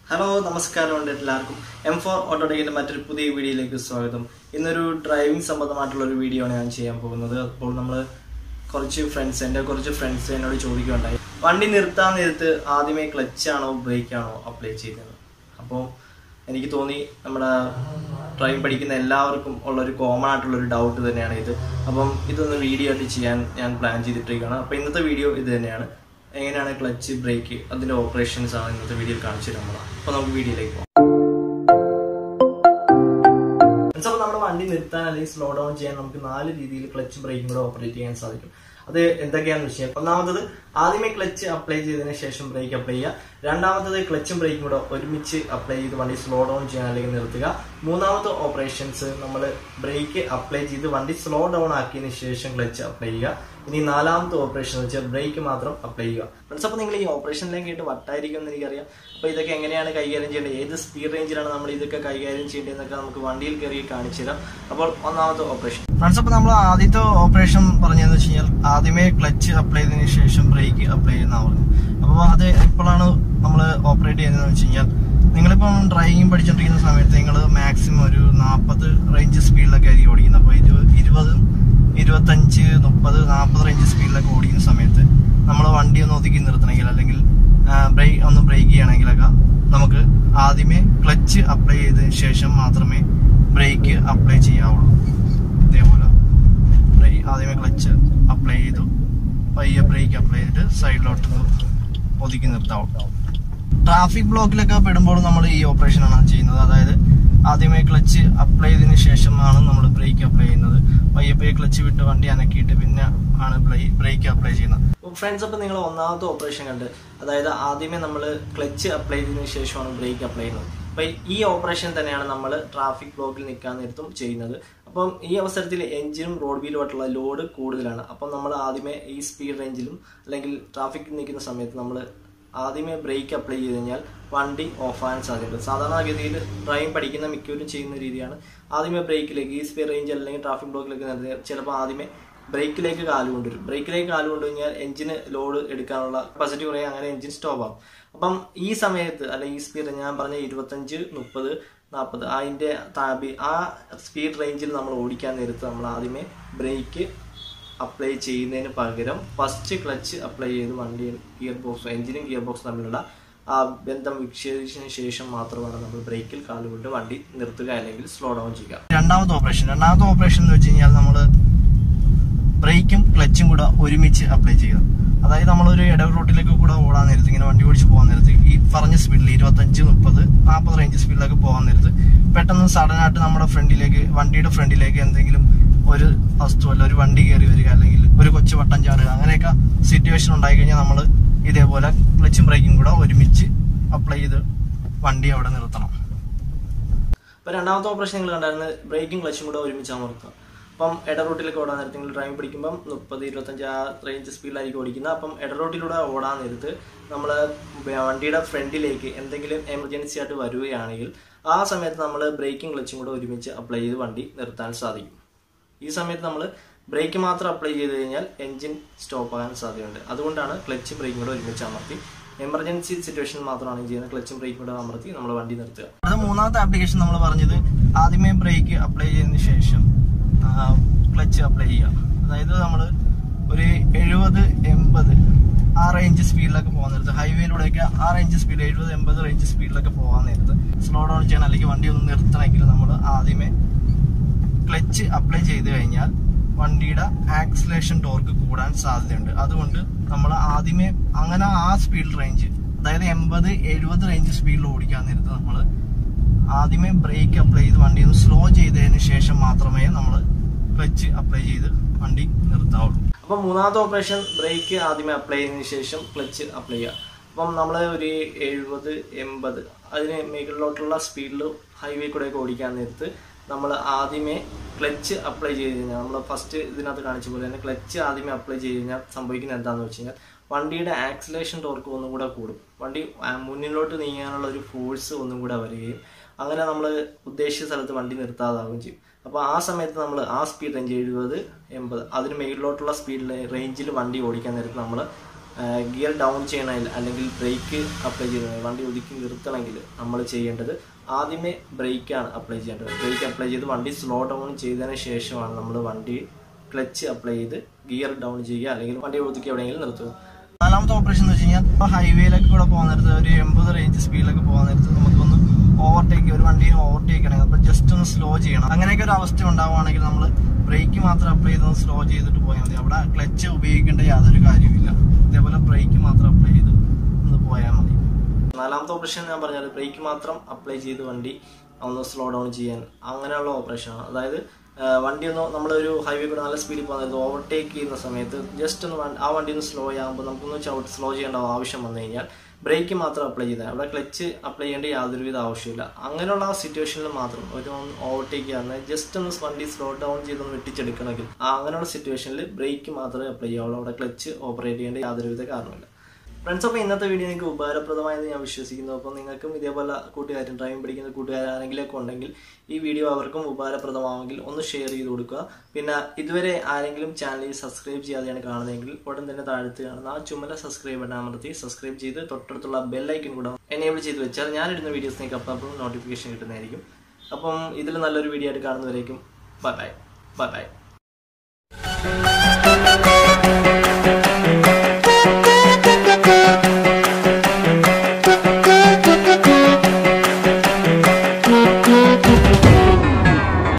hello നമസ്കാരം ഉണ്ട് എല്ലാവർക്കും എം ഫോർ ഓട്ടോഡേക്കിന്റെ മറ്റൊരു പുതിയ വീഡിയോയിലേക്ക് സ്വാഗതം ഇന്നൊരു ഡ്രൈവിംഗ് സംബന്ധമായിട്ടുള്ള ഒരു വീഡിയോ ആണ് ഞാൻ ചെയ്യാൻ പോകുന്നത് അപ്പോൾ നമ്മൾ കുറച്ച് ഫ്രണ്ട്സ് എൻ്റെ കുറച്ച് ഫ്രണ്ട്സ് എന്നോട് ചോദിക്കുകയുണ്ടായി വണ്ടി നിർത്താൻ നേരത്ത് ആദ്യമേ ക്ലച്ച് ആണോ ബ്രേക്ക് ആണോ അപ്ലൈ ചെയ്യുന്നത് അപ്പോൾ എനിക്ക് തോന്നി നമ്മുടെ ഡ്രൈവിംഗ് പഠിക്കുന്ന എല്ലാവർക്കും ഉള്ള ഒരു കോമൺ ആയിട്ടുള്ള ഒരു ഡൗട്ട് തന്നെയാണ് ഇത് അപ്പം ഇതൊന്ന് വീഡിയോ ആയിട്ട് ചെയ്യാൻ ഞാൻ പ്ലാൻ ചെയ്തിട്ടിരിക്കുകയാണ് അപ്പോൾ ഇന്നത്തെ വീഡിയോ ഇത് തന്നെയാണ് എങ്ങനെയാണ് ക്ലച്ച് ബ്രേക്ക് അതിന്റെ ഓപ്പറേഷൻസ് ആണ് ഇന്നത്തെ വീഡിയോയിൽ കാണിച്ചു തരാൻ അപ്പൊ നമുക്ക് വീഡിയോയിലേക്ക് പോകാം Friends, അപ്പോൾ നമ്മുടെ വണ്ടി നിർത്താൻ അല്ലെങ്കിൽ സ്ലോ ഡൗൺ ചെയ്യാൻ നമുക്ക് നാല് രീതിയിൽ ക്ലച്ച് ബ്രേക്കും കൂടെ ഓപ്പറേറ്റ് ചെയ്യാൻ സാധിക്കും അത് എന്തൊക്കെയാണെന്ന് വെച്ചാൽ ഒന്നാമത്തത് ആദ്യമേ ക്ലച്ച് അപ്ലൈ ചെയ്തതിന് ശേഷം ബ്രേക്ക് അപ്ലൈ ചെയ്യുക രണ്ടാമത്തത് ക്ലച്ചും ബ്രേക്കും കൂടെ ഒരുമിച്ച് അപ്ലൈ ചെയ്ത് വണ്ടി സ്ലോ ഡൗൺ ചെയ്യാൻ അല്ലെങ്കിൽ നിർത്തുക മൂന്നാമത്തെ ഓപ്പറേഷൻസ് നമ്മൾ ബ്രേക്ക് അപ്ലൈ ചെയ്ത് വണ്ടി സ്ലോ ഡൗൺ ആക്കിയതിന് ശേഷം ക്ലച്ച് അപ്ലൈ ചെയ്യുക ഇനി നാലാമത്തെ ഓപ്പറേഷൻ എന്ന് വെച്ചാൽ ബ്രേക്ക് മാത്രം അപ്ലൈ ചെയ്യുക ഫ്രണ്ട്സ് അപ്പോൾ നിങ്ങൾ ഈ ഓപ്പറേഷനിലേക്ക് കേട്ട് വട്ടായിരിക്കും എന്ന് എനിക്കറിയാം അപ്പോൾ ഇതൊക്കെ എങ്ങനെയാണ് കൈകാര്യം ചെയ്യേണ്ടത് ഏത് സ്പീഡ് റേഞ്ചിലാണ് നമ്മൾ ഇതൊക്കെ കൈകാര്യം ചെയ്യേണ്ടതെന്നൊക്കെ നമുക്ക് വണ്ടിയിൽ കയറി കാണിച്ചു തരാം അപ്പോൾ ഒന്നാമത്തെ ഓപ്പറേഷൻ ഫ്രണ്ട്സ് അപ്പോൾ നമ്മൾ ആദ്യത്തെ ഓപ്പറേഷൻ പറഞ്ഞതെന്ന് വെച്ച് കഴിഞ്ഞാൽ ആദ്യമേ ക്ലച്ച് അപ്ലൈ ചെയ്തതിന് ശേഷം ബ്രേക്ക് അപ്ലൈ ചെയ്യുന്ന പറഞ്ഞു അപ്പോൾ അത് എപ്പോഴാണ് നമ്മൾ ഓപ്പറേറ്റ് ചെയ്യുന്നതെന്ന് വെച്ച് കഴിഞ്ഞാൽ നിങ്ങളിപ്പം ഡ്രൈവിംഗ് പഠിച്ചുകൊണ്ടിരിക്കുന്ന സമയത്ത് നിങ്ങൾ മാക്സിമം ഒരു നാൽപ്പത് റേഞ്ച് സ്പീഡിലൊക്കെ ആയിരിക്കും ഓടിക്കുന്നത് അപ്പോൾ ഇരുപത് ഇരുപത് ഇരുപത്തഞ്ച് മുപ്പത് നാൽപ്പത് റേഞ്ച് സ്പീഡിലൊക്കെ ഓടിക്കുന്ന സമയത്ത് നമ്മൾ വണ്ടി ഒന്ന് ഒതുക്കി നിർത്തണമെങ്കിൽ അല്ലെങ്കിൽ ബ്രേക്ക് ഒന്ന് ബ്രേക്ക് ചെയ്യണമെങ്കിലൊക്കെ നമുക്ക് ആദ്യമേ ക്ലച്ച് അപ്ലൈ ചെയ്തതിന് ശേഷം മാത്രമേ ബ്രേക്ക് അപ്ലൈ ചെയ്യാവുള്ളൂ ഇതേപോലെ ബ്രേ- ആദ്യമേ ക്ലച്ച് അപ്ലൈ ചെയ്തു പയ്യെ ബ്രേക്ക് അപ്ലൈ ചെയ്തിട്ട് സൈഡിലോട്ട് ഒതുക്കി നിർത്താവുള്ളൂ ട്രാഫിക് ബ്ലോക്കിലൊക്കെ പെടുമ്പോൾ നമ്മൾ ഈ ഓപ്പറേഷൻ ആണ് ചെയ്യുന്നത് അതായത് ആദ്യമേ ക്ലച്ച് അപ്ലൈ ചെയ്തതിന് ശേഷമാണ് നമ്മൾ ബ്രേക്ക് അപ്ലൈ ചെയ്യുന്നത് പയ്യെ പയ്യെ ക്ലച്ച് വിട്ട് വണ്ടി അനക്കിയിട്ട് പിന്നെ ആണ് ബ്രേക്ക് അപ്ലൈ ചെയ്യുന്നത് ഫ്രണ്ട്സ് അപ്പോൾ നിങ്ങൾ ഒന്നാമത്തെ ഓപ്പറേഷൻ കണ്ട് അതായത് ആദ്യമേ നമ്മൾ ക്ലച്ച് അപ്ലൈ ചെയ്തതിന് ശേഷമാണ് ബ്രേക്ക് അപ്ലൈ ചെയ്യുന്നത് അപ്പോൾ ഈ ഓപ്പറേഷൻ തന്നെയാണ് നമ്മൾ ട്രാഫിക് ബ്ലോക്കിൽ നിൽക്കാൻ നേരത്തും ചെയ്യുന്നത് അപ്പം ഈ അവസരത്തിൽ എഞ്ചിനും റോഡ് വീലുമായിട്ടുള്ള ലോഡ് കൂടുതലാണ് അപ്പം നമ്മൾ ആദ്യമേ ഈ സ്പീഡ് റേഞ്ചിലും അല്ലെങ്കിൽ ട്രാഫിക്കിൽ നിൽക്കുന്ന സമയത്ത് നമ്മൾ ആദ്യമേ ബ്രേക്ക് അപ്ലൈ ചെയ്ത് കഴിഞ്ഞാൽ വണ്ടി ഓഫ് ആകാൻ സാധ്യതയുണ്ട് സാധാരണഗതിയിൽ ഡ്രൈവിംഗ് പഠിക്കുന്ന മിക്കവരും ചെയ്യുന്ന രീതിയാണ് ആദ്യമേ ബ്രേക്കിലേക്ക് ഈ സ്പീഡ് റേഞ്ച് അല്ലെങ്കിൽ ട്രാഫിക് ബ്ലോക്കിലേക്ക് നിർത്തി ചിലപ്പോൾ ആദ്യമേ ബ്രേക്കിലേക്ക് കാല് കൊണ്ടുവരും ബ്രേക്കിലേക്ക് കാല് കൊണ്ടുകഴിഞ്ഞാൽ എഞ്ചിന് ലോഡ് എടുക്കാനുള്ള കപ്പാസിറ്റി കുറയും അങ്ങനെ എഞ്ചിൻ സ്റ്റോപ്പ് ആകും അപ്പം ഈ സമയത്ത് അല്ലെങ്കിൽ ഈ സ്പീഡ് ഞാൻ പറഞ്ഞ ഇരുപത്തഞ്ച് മുപ്പത് നാൽപ്പത് അതിൻ്റെ താപി ആ സ്പീഡ് റേഞ്ചിൽ നമ്മൾ ഓടിക്കാൻ നേരത്ത് നമ്മൾ ആദ്യമേ ബ്രേക്ക് അപ്ലൈ ചെയ്യുന്നതിന് പകരം ഫസ്റ്റ് ക്ലച്ച് അപ്ലൈ ചെയ്ത് വണ്ടി ഗിയർ ബോക്സ് എഞ്ചിനും ഗിയർ ബോക്സും തമ്മിലുള്ള ആ ബന്ധം വിച്ഛേദിച്ചതിന് ശേഷം മാത്രമാണ് നമ്മൾ ബ്രേക്കിൽ കാലുകൊണ്ട് വണ്ടി നിർത്തുക അല്ലെങ്കിൽ സ്ലോ ഡൗൺ ചെയ്യുക രണ്ടാമത്തെ ഓപ്പറേഷൻ രണ്ടാമത്തെ ഓപ്പറേഷൻ എന്ന് വെച്ച് കഴിഞ്ഞാൽ നമ്മൾ ബ്രേക്കും ക്ലച്ചും കൂടെ ഒരുമിച്ച് അപ്ലൈ ചെയ്യുക അതായത് നമ്മളൊരു ഇടവ് റോട്ടിലേക്ക് കൂടെ ഓടാൻ നേരത്ത് ഇങ്ങനെ വണ്ടി ഓടിച്ച് പോകാൻ നേരത്ത് ഈ പറഞ്ഞ സ്പീഡിൽ ഇരുപത്തഞ്ച് മുപ്പത് നാൽപ്പത് റേഞ്ച് സ്പീഡിലൊക്കെ പോകാൻ നേരത്ത് പെട്ടെന്ന് സഡൻ ആയിട്ട് നമ്മുടെ ഫ്രണ്ടിലേക്ക് വണ്ടിയുടെ ഫ്രണ്ടിലേക്ക് എന്തെങ്കിലും ഒരു വസ്തു അല്ല ഒരു വണ്ടി കയറി വരിക അല്ലെങ്കിൽ ഒരു കൊച്ചു വട്ടം ചാടുക അങ്ങനെയൊക്കെ സിറ്റുവേഷൻ ഉണ്ടായി കഴിഞ്ഞാൽ നമ്മൾ ഇതേപോലെ ക്ലച്ചും ബ്രേക്കും കൂടെ ഒരുമിച്ച് അപ്ലൈ ചെയ്ത് വണ്ടി അവിടെ നിർത്തണം ഇപ്പൊ രണ്ടാമത്തെ ഓപ്പറേഷൻ നിങ്ങൾ കണ്ടായിരുന്നു ബ്രേക്കും ക്ലച്ചും കൂടെ ഒരുമിച്ച് അമർത്തുക അപ്പം ഇട റൂട്ടിലൊക്കെ ഓടാൻ നേരത്ത് നിങ്ങൾ ഡ്രൈവിംഗ് പഠിക്കുമ്പം മുപ്പത് ഇരുപത്തഞ്ച് ആ റേഞ്ച് സ്പീഡിലായിരിക്കും ഓടിക്കുന്നത് അപ്പം ഇട റൂട്ടിലൂടെ ഓടാൻ നേരത്ത് നമ്മൾ വണ്ടിയുടെ ഫ്രണ്ടിലേക്ക് എന്തെങ്കിലും എമർജൻസി ആയിട്ട് വരികയാണെങ്കിൽ ആ സമയത്ത് നമ്മൾ ബ്രേക്കും ക്ലച്ചും കൂടെ ഒരുമിച്ച് അപ്ലൈ ചെയ്ത് വണ്ടി നിർത്താൻ സാധിക്കും ഈ സമയത്ത് നമ്മൾ ബ്രേക്ക് മാത്രം അപ്ലൈ ചെയ്ത് കഴിഞ്ഞാൽ എഞ്ചിൻ സ്റ്റോപ്പ് ആകാൻ സാധ്യതയുണ്ട് അതുകൊണ്ടാണ് ക്ലച്ചും ബ്രേക്കും കൂടെ ഒരുമിച്ച് അമർത്തി എമർജൻസി സിറ്റുവേഷൻ മാത്രമാണ് ചെയ്യുന്നത് ക്ലച്ചും ബ്രേക്കും കൂടെ അമർത്തി നമ്മൾ വണ്ടി നിർത്തുക അത് മൂന്നാമത്തെ ആപ്ലിക്കേഷൻ നമ്മൾ പറഞ്ഞത് ആദ്യമേ ബ്രേക്ക് അപ്ലൈ ചെയ്തതിന് ശേഷം ക്ലച്ച് അപ്ലൈ ചെയ്യുക അതായത് നമ്മൾ ഒരു എഴുപത് എൺപത് ആ റേഞ്ച് സ്പീഡിലൊക്കെ പോകാൻ നേരത്ത് ഹൈവേയിലൂടെയൊക്കെ ആ റേഞ്ച് സ്പീഡ് എഴുപത് എൺപത് റേഞ്ച് സ്പീഡിലൊക്കെ പോകാൻ നേരത്ത് സ്ലോ ഡൗൺ ചെയ്യണം അല്ലെങ്കിൽ വണ്ടി ഒന്ന് നിർത്തണമെങ്കിൽ നമ്മൾ ആദ്യമേ ക്ലച്ച് അപ്ലൈ ചെയ്ത് കഴിഞ്ഞാൽ വണ്ടിയുടെ ആക്സിലേഷൻ ടോർക്ക് കൂടാൻ സാധ്യതയുണ്ട് അതുകൊണ്ട് നമ്മൾ ആദ്യമേ അങ്ങനെ ആ സ്പീഡ് റേഞ്ച് അതായത് എൺപത് എഴുപത് റേഞ്ച് സ്പീഡിൽ ഓടിക്കാൻ നേരത്ത് നമ്മൾ ആദ്യമേ ബ്രേക്ക് അപ്ലൈ ചെയ്ത് വണ്ടി ഒന്ന് സ്ലോ ചെയ്തതിന് ശേഷം മാത്രമേ നമ്മൾ ക്ലച്ച് അപ്ലൈ ചെയ്ത് വണ്ടി നിർത്താവുള്ളൂ അപ്പം മൂന്നാമത്തെ ഓപ്പറേഷൻ ബ്രേക്ക് ആദ്യമേ അപ്ലൈ ചെയ്തതിന് ശേഷം ക്ലച്ച് അപ്ലൈ ചെയ്യുക അപ്പം നമ്മൾ ഒരു എഴുപത് എൺപത് അതിന് മുകളിലോട്ടുള്ള സ്പീഡിൽ ഹൈവേ കൂടെയൊക്കെ ഓടിക്കാൻ നേരത്ത് നമ്മൾ ആദ്യമേ ക്ലച്ച് അപ്ലൈ ചെയ്ത് കഴിഞ്ഞാൽ നമ്മൾ ഫസ്റ്റ് ഇതിനകത്ത് കാണിച്ച പോലെ തന്നെ ക്ലച്ച് ആദ്യമേ അപ്ലൈ ചെയ്ത് കഴിഞ്ഞാൽ സംഭവിക്കുന്നത് എന്താണെന്ന് വെച്ച് കഴിഞ്ഞാൽ വണ്ടിയുടെ ആക്സിലേഷൻ ടോർക്ക് ഒന്നും കൂടെ കൂടും വണ്ടി ആ, മുന്നിലോട്ട് നീങ്ങാനുള്ള ഒരു ഫോഴ്സ് ഒന്നും കൂടെ വരികയും അങ്ങനെ നമ്മൾ ഉദ്ദേശിച്ച സ്ഥലത്ത് വണ്ടി നിർത്താതാവുകയും ചെയ്യും അപ്പോൾ ആ സമയത്ത് നമ്മൾ ആ സ്പീഡ് റേഞ്ച് എഴുപത് എൺപത് അതിന് മേളിലോട്ടുള്ള സ്പീഡിൽ റേഞ്ചിൽ വണ്ടി ഓടിക്കാൻ നേരത്ത് നമ്മൾ ഗിയർ ഡൗൺ ചെയ്യണമെങ്കിൽ അല്ലെങ്കിൽ ബ്രേക്ക് അപ്ലൈ ചെയ്യണമെങ്കിൽ വണ്ടി ഒതുക്കി നിർത്തണമെങ്കിൽ നമ്മൾ ചെയ്യേണ്ടത് ആദ്യമേ ബ്രേക്കാണ് അപ്ലൈ ചെയ്യേണ്ടത് ബ്രേക്ക് അപ്ലൈ ചെയ്ത് വണ്ടി സ്ലോ ഡൗൺ ചെയ്തതിന് ശേഷമാണ് നമ്മൾ വണ്ടി ക്ലച്ച് അപ്ലൈ ചെയ്ത് ഗിയർ ഡൗൺ ചെയ്യുക അല്ലെങ്കിൽ വണ്ടി ഒതുക്കി എവിടെയെങ്കിലും നിർത്തുക നാലാമത്തെ ഓപ്പറേഷൻ എന്ന് വെച്ച് കഴിഞ്ഞാൽ ഇപ്പോൾ ഹൈവേയിലൊക്കെ കൂടെ പോകാൻ നേരത്ത് ഒരു എൺപത് റേഞ്ച് സ്പീഡിലൊക്കെ പോകാൻ നേരത്ത് നമുക്കൊന്ന് ഓവർടേക്ക് ഒരു വണ്ടിയെ ഓവർടേക്ക് ചെയ്യണമെങ്കിൽ അപ്പോൾ ജസ്റ്റ് ഒന്ന് സ്ലോ ചെയ്യണം അങ്ങനെയൊക്കെ ഒരു അവസ്ഥ ഉണ്ടാവുകയാണെങ്കിൽ നമ്മൾ ബ്രേക്ക് മാത്രം അപ്ലൈ ചെയ്ത് സ്ലോ ചെയ്തിട്ട് പോയാൽ മതി അവിടെ ക്ലച്ച് ഉപയോഗിക്കേണ്ട യാതൊരു കാര്യമില്ല ഇതേപോലെ ബ്രേക്ക് മാത്രം അപ്ലൈ ചെയ്ത് ഒന്ന് പോയാൽ മതി നാലാമത്തെ ഓപ്പറേഷൻ ഞാൻ പറഞ്ഞത് ബ്രേക്ക് മാത്രം അപ്ലൈ ചെയ്ത് വണ്ടി ഒന്ന് സ്ലോ ഡൗൺ ചെയ്യാൻ അങ്ങനെയുള്ള ഓപ്പറേഷനാണ് അതായത് ആ, വണ്ടി ഒന്ന് നമ്മളൊരു ഹൈവേ കൂടെ നല്ല സ്പീഡിൽ പോകുന്നത് ഓവർടേക്ക് ചെയ്യുന്ന സമയത്ത് ജസ്റ്റ് ഒന്ന് വണ്ടി- ആ വണ്ടി ഒന്ന് സ്ലോ ആകുമ്പോൾ നമുക്കൊന്ന് ചവിട്ട് സ്ലോ ചെയ്യേണ്ട ആവശ്യം വന്നു കഴിഞ്ഞാൽ ബ്രേക്ക് മാത്രം അപ്ലൈ ചെയ്താൽ അവിടെ ക്ലച്ച് അപ്ലൈ ചെയ്യേണ്ട യാതൊരുവിധ ആവശ്യമില്ല അങ്ങനെയുള്ള ആ സിറ്റുവേഷനിൽ മാത്രം ഒരു ഓവർടേക്ക് ചെയ്യാൻ ജസ്റ്റ് ഒന്ന് വണ്ടി സ്ലോ ഡൗൺ ചെയ്തൊന്ന് വെട്ടിച്ചെടുക്കണമെങ്കിൽ ആ അങ്ങനെയുള്ള സിറ്റുവേഷനിൽ ബ്രേക്ക് മാത്രമേ അപ്ലൈ ചെയ്യാവുള്ളൂ അവിടെ ക്ലച്ച് ഓപ്പറേറ്റ് ചെയ്യേണ്ട യാതൊരുവിധ കാരണമില്ല ഫ്രണ്ട്സ് അപ്പോൾ ഇന്നത്തെ വീഡിയോ നിങ്ങൾക്ക് ഉപകാരപ്രദമായെന്ന് ഞാൻ വിശ്വസിക്കുന്നു അപ്പോൾ നിങ്ങൾക്കും ഇതേപോലെ കൂട്ടുകാരും ഡ്രൈവിംഗ് പഠിക്കുന്ന കൂട്ടുകാർ ആരെങ്കിലുമൊക്കെ ഉണ്ടെങ്കിൽ ഈ വീഡിയോ അവർക്കും ഉപകാരപ്രദമാണെങ്കിൽ ഒന്ന് ഷെയർ ചെയ്ത് കൊടുക്കുക പിന്നെ ഇതുവരെ ആരെങ്കിലും ചാനൽ സബ്സ്ക്രൈബ് ചെയ്യാതെയാണ് കാണുന്നതെങ്കിൽ ഉടൻ തന്നെ താഴത്ത് കാണുന്ന ആ ചുമല സബ്സ്ക്രൈബ് ബട്ടൺ അമർത്തി സബ്സ്ക്രൈബ് ചെയ്ത് തൊട്ടടുത്തുള്ള ബെല്ലൈക്കൻ കൂടെ എനേബിൾ ചെയ്ത് വെച്ചാൽ ഞാനിടുന്ന വീഡിയോസ് നിങ്ങൾക്ക് അപ്പം അപ്പം നോട്ടിഫിക്കേഷൻ കിട്ടുന്നതായിരിക്കും അപ്പം ഇതിൽ നല്ലൊരു വീഡിയോ ആയിട്ട് കാണുന്നവരേക്കും ബൈ ബൈ ബൈ ബൈ